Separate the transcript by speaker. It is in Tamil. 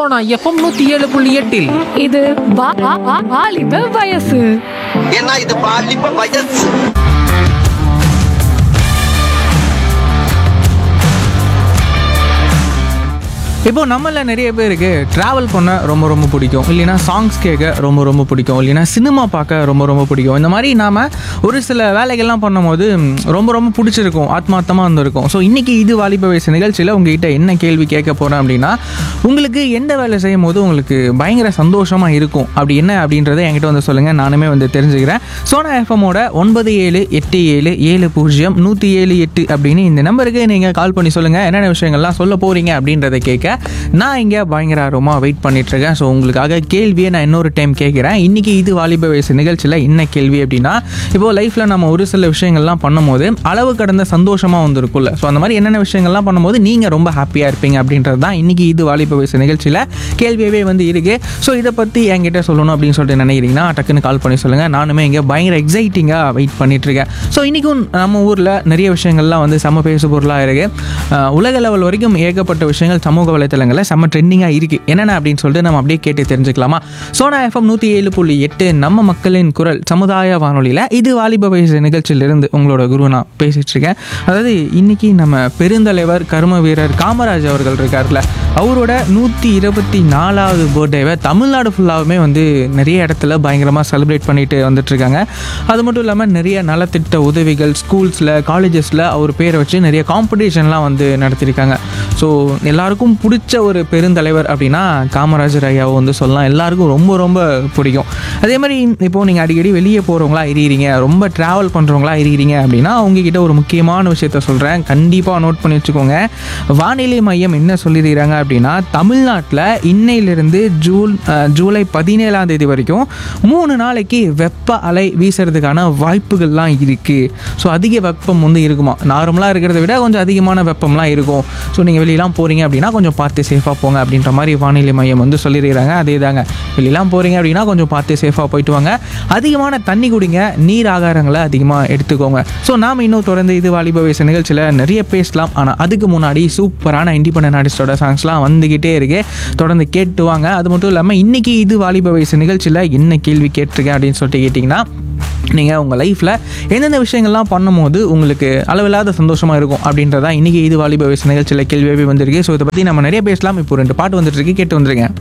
Speaker 1: சோனா எஃப்எம் நூத்தி ஏழு புள்ளி எட்டில்
Speaker 2: இது வா- வா- வா- வாலிப வயசு
Speaker 3: ஏன்னா இது பாலிப்ப வயசு
Speaker 4: இப்போ நம்மள நிறைய பேருக்கு ட்ராவல் பண்ண ரொம்ப ரொம்ப பிடிக்கும் இல்லைன்னா சாங்ஸ் கேட்க ரொம்ப ரொம்ப பிடிக்கும் இல்லைன்னா சினிமா பார்க்க ரொம்ப ரொம்ப பிடிக்கும் இந்த மாதிரி நாம் ஒரு சில வேலைகள்லாம் பண்ணும்போது ம், ரொம்ப ரொம்ப பிடிச்சிருக்கும் ஆத்மார்த்தமாக இருந்திருக்கும் ஸோ இன்றைக்கி இது வாலிப வயசு நிகழ்ச்சியில் உங்ககிட்ட என்ன கேள்வி கேட்க போகிறேன் அப்படின்னா உங்களுக்கு எந்த வேலை செய்யும் போது உங்களுக்கு பயங்கர சந்தோஷமாக இருக்கும் அப்படி என்ன அப்படின்றத என்கிட்ட வந்து சொல்லுங்கள் நானுமே வந்து தெரிஞ்சுக்கிறேன் சோனா எஃப்எம்மோட ஒன்பது ஏழு எட்டு ஏழு ஏழு பூஜ்ஜியம் நூற்றி ஏழு எட்டு அப்படின்னு இந்த நம்பருக்கு நீங்கள் கால் பண்ணி சொல்லுங்கள் என்னென்ன விஷயங்கள்லாம் சொல்ல போகிறீங்க அப்படின்றத கேட்க நான் இங்கே பயங்கர ஆர்வமாக வெயிட் பண்ணிட்டு இருக்கேன் ஸோ உங்களுக்காக கேள்வியை நான் இன்னொரு டைம் கேட்குறேன் இன்றைக்கி இது வாலிப வயசு நிகழ்ச்சியில் என்ன கேள்வி அப்படின்னா இப்போது லைஃப்பில் நம்ம ஒரு சில விஷயங்கள்லாம் பண்ணும்போது அளவு கடந்த சந்தோஷமாக வந்துருக்கும்ல ஸோ அந்த மாதிரி என்னென்ன விஷயங்கள்லாம் பண்ணும்போது நீங்கள் ரொம்ப ஹாப்பியாக இருப்பீங்க அப்படின்றது தான் இன்றைக்கி இது வாலிப வயசு நிகழ்ச்சியில் கேள்வியவே வந்து இருக்கு ஸோ இதை பற்றி என்கிட்ட சொல்லணும் அப்படின்னு சொல்லிட்டு நினைக்கிறீங்கன்னா டக்குன்னு கால் பண்ணி சொல்லுங்கள் நானுமே இங்கே பயங்கர எக்ஸைட்டிங்காக வெயிட் பண்ணிட்டு இருக்கேன் ஸோ இன்றைக்கும் நம்ம ஊரில் நிறைய விஷயங்கள்லாம் வந்து செம்ம பேசு பொருளாக இருக்குது உலக லெவல் வரைக்கும் ஏகப்பட்ட விஷயங்கள் சமூக வலைத்தளங்களில் செம்ம ட்ரெண்டிங்காக இருக்குது என்னென்ன அப்படின்னு சொல்லிட்டு நம்ம அப்படியே கேட்டு தெரிஞ்சுக்கலாமா சோனா எஃப்எம் நூற்றி ஏழு புள்ளி எட்டு நம்ம மக்களின் குரல் சமுதாய வானொலியில் இது வாலிப வயசு நிகழ்ச்சியிலிருந்து உங்களோட குரு நான் பேசிகிட்டு இருக்கேன் அதாவது இன்னைக்கு நம்ம பெருந்தலைவர் கர்ம வீரர் காமராஜ் அவர்கள் இருக்கார்ல அவரோட நூற்றி இருபத்தி நாலாவது பர்த்டேவை தமிழ்நாடு ஃபுல்லாகவுமே வந்து நிறைய இடத்துல பயங்கரமாக செலிப்ரேட் பண்ணிட்டு வந்துட்டு இருக்காங்க அது மட்டும் இல்லாமல் நிறைய நலத்திட்ட உதவிகள் ஸ்கூல்ஸில் காலேஜஸில் அவர் பேரை வச்சு நிறைய காம்படிஷன்லாம் வந்து நடத்தியிருக்காங்க ஸோ எல்லாருக்கும் பிடிச்ச ஒரு பெருந்தலைவர் அப்படின்னா காமராஜர் ஐயாவை வந்து சொல்லலாம் எல்லாருக்கும் ரொம்ப ரொம்ப பிடிக்கும் அதே மாதிரி இப்போது நீங்கள் அடிக்கடி வெளியே போகிறவங்களா இருக்கிறீங்க ரொம்ப ட்ராவல் பண்ணுறவங்களா இருக்கிறீங்க அப்படின்னா உங்ககிட்ட ஒரு முக்கியமான விஷயத்த சொல்கிறேன் கண்டிப்பாக நோட் பண்ணி வச்சுக்கோங்க வானிலை மையம் என்ன சொல்லியிருக்கிறாங்க அப்படின்னா தமிழ்நாட்டில் இன்னையிலிருந்து ஜூன் அஹ், ஜூலை பதினேழாம் தேதி வரைக்கும் மூணு நாளைக்கு வெப்ப அலை வீசுறதுக்கான வாய்ப்புகள்லாம் இருக்குது ஸோ அதிக வெப்பம் வந்து இருக்குமா நார்மலாக இருக்கிறத விட கொஞ்சம் அதிகமான வெப்பம்லாம் இருக்கும் ஸோ நீங்கள் வெளியெல்லாம் போகிறீங்க அப்படின்னா கொஞ்சம் பார்த்து சேஃபாக போங்க அப்படின்ற மாதிரி வானிலை மையம் வந்து சொல்லியிருக்கிறாங்க அதே தாங்க வெளியெல்லாம் போகிறீங்க அப்படின்னா கொஞ்சம் பார்த்து சேஃபாக போயிட்டு வாங்க அதிகமான தண்ணி குடிங்க நீர் ஆகாரங்களை அதிகமாக எடுத்துக்கோங்க ஸோ நாம் இன்னும் தொடர்ந்து இது வாலிப வயசு நிகழ்ச்சியில் நிறைய பேசலாம் ஆனால் அதுக்கு முன்னாடி சூப்பரான இண்டிபெண்டன்ட் ஆர்டிஸ்டோட சாங்ஸ்லாம் வந்துக்கிட்டே இருக்கு தொடர்ந்து கேட்டு வாங்க அது மட்டும் இல்லாமல் இன்னைக்கு இது வாலிப வயசு நிகழ்ச்சியில் என்ன கேள்வி கேட்டிருக்கேன் அப்படின்னு சொல்லிட்டு கேட்டிங்கன்னா நீங்கள் உங்கள் லைஃப்பில் எந்தெந்த விஷயங்கள்லாம் பண்ணும்போது உங்களுக்கு அளவில்லாத சந்தோஷமாக இருக்கும் அப்படின்றதா இன்றைக்கி இது வாலிப வயசு நிகழ்ச்சியில் கேள்வியாகவே வந்திருக்கு ஸோ இதை பற்றி நம்ம நிறைய பேசலாம் இப்போ ரெண்டு பாட்டு வந்துட்டு இருக்கு கேட்டு வந்துருங்க